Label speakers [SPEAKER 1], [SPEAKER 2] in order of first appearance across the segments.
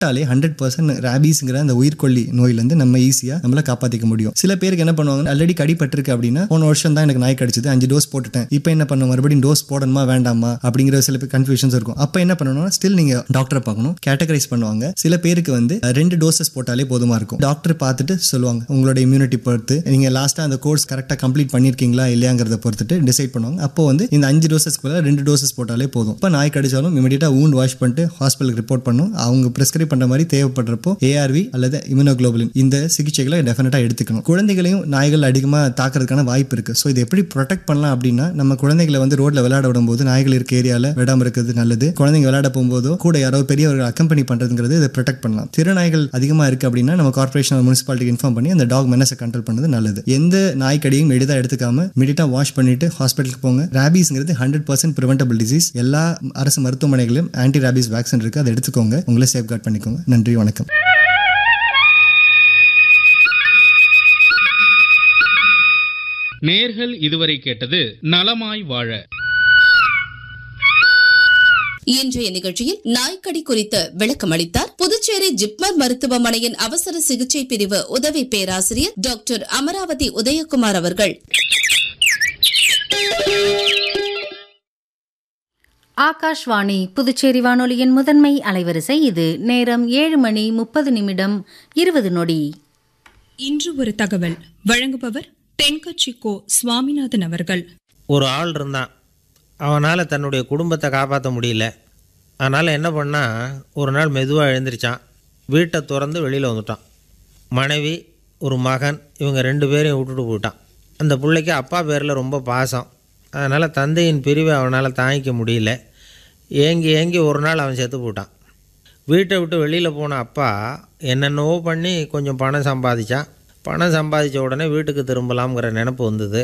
[SPEAKER 1] சாப்பிட்டாலே hundred percent ரேபீஸ்ங்கிற அந்த உயிர்கொல்லி நோயிலேருந்து நம்ம ஈஸியாக நம்மளை காப்பாற்றிக்க முடியும் சில பேருக்கு என்ன பண்ணுவாங்க ஆல்ரெடி கடிப்பட்டிருக்கு அப்படின்னா போன வருஷம் தான் எனக்கு நாய் கடிச்சது அஞ்சு டோஸ் போட்டுட்டேன் இப்போ என்ன பண்ணும் மறுபடியும் டோஸ் போடணுமா வேண்டாமா அப்படிங்கிற சில பேர் கன்ஃபியூஷன்ஸ் இருக்கும் அப்போ என்ன பண்ணணும்னா ஸ்டில் நீங்கள் டாக்டரை பார்க்கணும் கேட்டகரைஸ் பண்ணுவாங்க சில பேருக்கு வந்து ரெண்டு டோசஸ் போட்டாலே போதுமா இருக்கும் டாக்டர் பார்த்துட்டு சொல்லுவாங்க உங்களோட இம்யூனிட்டி பொறுத்து நீங்கள் லாஸ்ட்டாக அந்த கோர்ஸ் கரெக்டாக கம்ப்ளீட் பண்ணியிருக்கீங்களா இல்லையாங்கிறத பொறுத்துட்டு டிசைட் பண்ணுவாங்க அப்போ வந்து இந்த அஞ்சு டோசஸ்க்கு பதிலாக ரெண்டு டோசஸ் போட்டாலே போதும் இப்போ நாய் கடிச்சாலும் இமீடியட்டாக wound வாஷ் பண்ணிட்டு ஹாஸ்பிட்டலுக்கு ரிப்போர்ட் பண்ணும் அவங்க ப்ரெஸ்கிரைப் பண்ணுற மாதிரி தேவைப்படுறப்போ ஏஆர்வி அல்லது இம்யூனோகுளோபுலின் இந்த சிகிச்சைகளை டெஃபினட்டாக எடுத்துக்கணும் குழந்தைகளையும் நாய்கள் அதிகமாக தாக்குறதுக்கான வாய்ப்பு இருக்குது ஸோ இது எப்படி ப்ரொடெக்ட் பண்ணலாம் அப்படின்னா நம்ம குழந்தைகளை வந்து ரோட்டில் விளையாட விடும்போது நாய்கள் இருக்க ஏரியாவில் விடாமல் இருக்கிறது நல்லது குழந்தைங்க விளையாட போகும்போதோ கூட யாரோ பெரியவர்கள் அக்கம்பெனி பண்ணுறதுங்கிறது இதை ப்ரொடெக்ட் பண்ணலாம் திருநாய்கள் அதிகமாக இருக்குது அப்படின்னா நம்ம கார்பரேஷன் முனிசிபாலிட்டிக்கு இன்ஃபார்ம் பண்ணி அந்த டாக் மெனஸை கண்ட்ரோல் பண்ணது நல்லது எந்த நாய்க்கடியும் எளிதாக எடுத்துக்காம இமீடியட்டாக வாஷ் பண்ணிட்டு ஹாஸ்பிட்டலுக்கு போங்க ரேபீஸ்ங்கிறது ஹண்ட்ரட் பர்சன்ட் ப்ரிவென்டபிள் டிசீஸ் எல்லா அரசு மருத்துவமனைகளிலும் ஆன்டி ரேபீஸ் வேக்சின் இருக்குது அதை எடுத்துக்கோங்க உங்களை சேஃப்கார்ட் பண்ணிக்கோங்க நன்றி வணக்கம்
[SPEAKER 2] நேர்கள் இதுவரை கேட்டது நலமாய் வாழ
[SPEAKER 3] இன்றைய நிகழ்ச்சியில் நாய்க்கடி குறித்து விளக்கம் அளித்தார் புதுச்சேரி ஜிப்மர் மருத்துவமனையின் அவசர சிகிச்சை பிரிவு உதவி பேராசிரியர் டாக்டர் அமராவதி உதயகுமார் அவர்கள்
[SPEAKER 4] ஆகாஷ்வாணி புதுச்சேரி வானொலியின் முதன்மை அலைவரிசை இது நேரம் ஏழு மணி முப்பது நிமிடம் இருபது நொடி
[SPEAKER 5] இன்று ஒரு தகவல் வழங்குபவர் தென்கட்சி கோ சுவாமிநாதன் அவர்கள்
[SPEAKER 6] ஒரு ஆள் இருந்தான் அவனால் தன்னுடைய குடும்பத்தை காப்பாற்ற முடியல அதனால் என்ன பண்ணால் ஒரு நாள் மெதுவாக எழுந்திரிச்சான் வீட்டை திறந்து வெளியில் வந்துட்டான் மனைவி ஒரு மகன் இவங்க ரெண்டு பேரையும் விட்டுட்டு போயிட்டான் அந்த பிள்ளைக்கு அப்பா பேரில் ரொம்ப பாசம் அதனால் தந்தையின் பிரிவை அவனால் தாங்கிக்க முடியல ஏங்கி ஏங்கி ஒரு நாள் அவன் செத்து போயிட்டான் வீட்டை விட்டு வெளியில் போன அப்பா என்னென்னவோ பண்ணி கொஞ்சம் பணம் சம்பாதிச்சான் பணம் சம்பாதிச்ச உடனே வீட்டுக்கு திரும்பலாம்ங்கிற நினப்பு வந்தது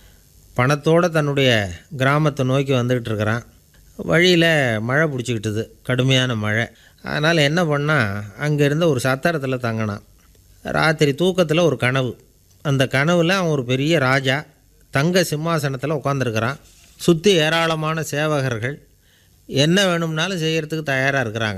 [SPEAKER 6] பணத்தோடு தன்னுடைய கிராமத்தை நோக்கி வந்துக்கிட்டு இருக்கிறான் வழியில் மழை பிடிச்சிக்கிட்டுது கடுமையான மழை அதனால் என்ன பண்ணால் அங்கே இருந்த ஒரு சத்திரத்தில் தங்கினான் ராத்திரி தூக்கத்தில் ஒரு கனவு அந்த கனவில் அவன் ஒரு பெரிய ராஜா தங்க சிம்மாசனத்தில் உட்காந்துருக்கிறான் சுற்றி ஏராளமான சேவகர்கள் என்ன வேணும்னாலும் செய்கிறதுக்கு தயாராக இருக்கிறாங்க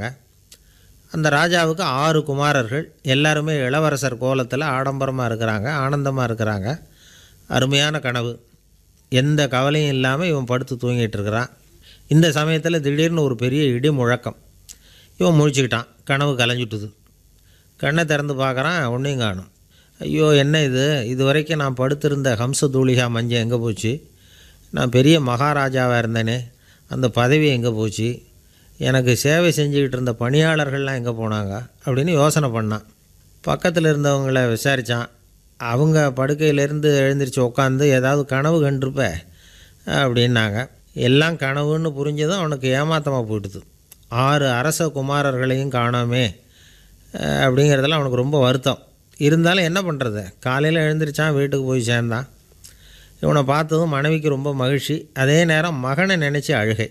[SPEAKER 6] அந்த ராஜாவுக்கு ஆறு குமாரர்கள் எல்லாருமே இளவரசர் கோலத்தில் ஆடம்பரமாக இருக்கிறாங்க ஆனந்தமாக இருக்கிறாங்க அருமையான கனவு எந்த கவலையும் இல்லாமல் இவன் படுத்து தூங்கிட்டு இருக்கிறான் இந்த சமயத்தில் திடீர்னு ஒரு பெரிய இடி முழக்கம் இவன் முழிச்சுக்கிட்டான் கனவு கலைஞ்சிட்டுது கண்ணை திறந்து பார்க்குறான் ஒன்றையும் காணும் ஐயோ என்ன இது இது வரைக்கும் நான் படுத்திருந்த ஹம்ச தூளிகா மஞ்சள் எங்கே போச்சு நான் பெரிய மகாராஜாவாக இருந்தேனே அந்த பதவி எங்கே போச்சு எனக்கு சேவை செஞ்சுக்கிட்டு இருந்த பணியாளர்கள்லாம் எங்கே போனாங்க அப்படின்னு யோசனை பண்ணான் பக்கத்தில் இருந்தவங்கள விசாரித்தான் அவங்க படுக்கையிலேருந்து எழுந்திரிச்சு உட்காந்து ஏதாவது கனவு கண்டிருப்ப அப்படின்னாங்க எல்லாம் கனவுன்னு புரிஞ்சதும் அவனுக்கு ஏமாத்தமாக போயிட்டுது ஆறு அரச குமாரர்களையும் காணாமே அஹ், அப்படிங்கிறதுல அவனுக்கு ரொம்ப வருத்தம் இருந்தாலும் என்ன பண்ணுறது காலையில் எழுந்திரிச்சான் வீட்டுக்கு போய் சேர்ந்தான் இவனை பார்த்ததும் மனைவிக்கு ரொம்ப மகிழ்ச்சி அதே நேரம் மகனை நினச்சி அழுகை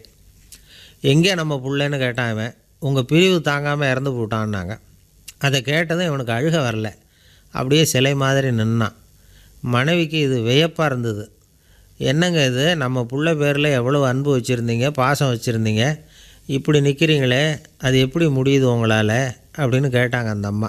[SPEAKER 6] எங்கே நம்ம புள்ளைன்னு கேட்டான் இவன் உங்கள் பிரிவு தாங்காமல் இறந்து போட்டான்னாங்க அதை கேட்டதும் இவனுக்கு அழுக வரல அப்படியே சிலை மாதிரி நின்னான் மனைவிக்கு இது வியப்பாக இருந்தது என்னங்க இது நம்ம புள்ள பேரில் எவ்வளோ அன்பு வச்சுருந்தீங்க பாசம் வச்சுருந்தீங்க இப்படி நிற்கிறீங்களே அது எப்படி முடியுது உங்களால் அப்படின்னு கேட்டாங்க அந்த அம்மா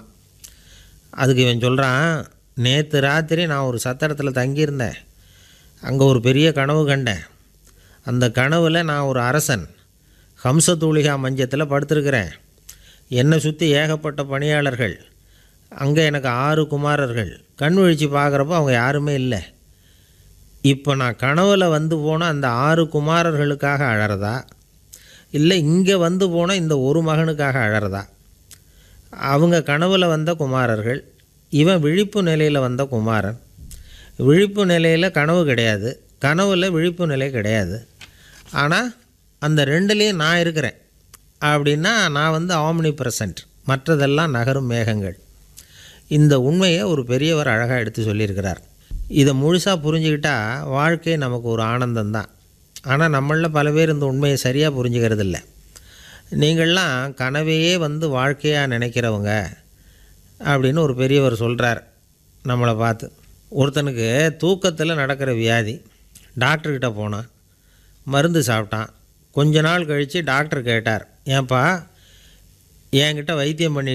[SPEAKER 6] அதுக்கு இவன் சொல்கிறான் நேற்று ராத்திரி நான் ஒரு சத்திரத்தில் தங்கியிருந்தேன் அங்கே ஒரு பெரிய கனவு கண்டேன் அந்த கனவில் நான் ஒரு அரசன் ஹம்சதூளிகா மஞ்சத்தில் படுத்திருக்கிறேன் என்னை சுற்றி ஏகப்பட்ட பணியாளர்கள் அங்கே எனக்கு ஆறு குமாரர்கள் கண் விழிச்சு பார்க்குறப்போ அவங்க யாருமே இல்லை இப்போ நான் கனவில் வந்து போன அந்த ஆறு குமாரர்களுக்காக அழறதா இல்லை இங்கே வந்து போன இந்த ஒரு மகனுக்காக அழறதா அவங்க கனவில் வந்த குமாரர்கள் இவன் விழிப்பு நிலையில் வந்த குமாரன் விழிப்பு நிலையில் கனவு கிடையாது கனவில் விழிப்பு நிலை கிடையாது ஆனால் அந்த ரெண்டுலேயும் நான் இருக்கிறேன் அப்படின்னா நான் வந்து ஆம்னி பிரசன்ட் மற்றதெல்லாம் நகரும் மேகங்கள் இந்த உண்மையை ஒரு பெரியவர் அழகாக எடுத்து சொல்லியிருக்கிறார் இதை முழுசாக புரிஞ்சுக்கிட்டா வாழ்க்கை நமக்கு ஒரு ஆனந்தம்தான் ஆனால் நம்மளில் பல பேர் இந்த உண்மையை சரியாக புரிஞ்சுக்கிறது இல்லை நீங்கள்லாம் கனவையே வந்து வாழ்க்கையாக நினைக்கிறவங்க அப்படின்னு ஒரு பெரியவர் சொல்கிறார் நம்மளை பார்த்து ஒருத்தனுக்கு தூக்கத்தில் நடக்கிற வியாதி டாக்டர்கிட்ட போனான் மருந்து சாப்பிட்டான் கொஞ்ச நாள் கழித்து டாக்டர் கேட்டார் ஏன்பா என்கிட்ட வைத்தியம் பண்ணி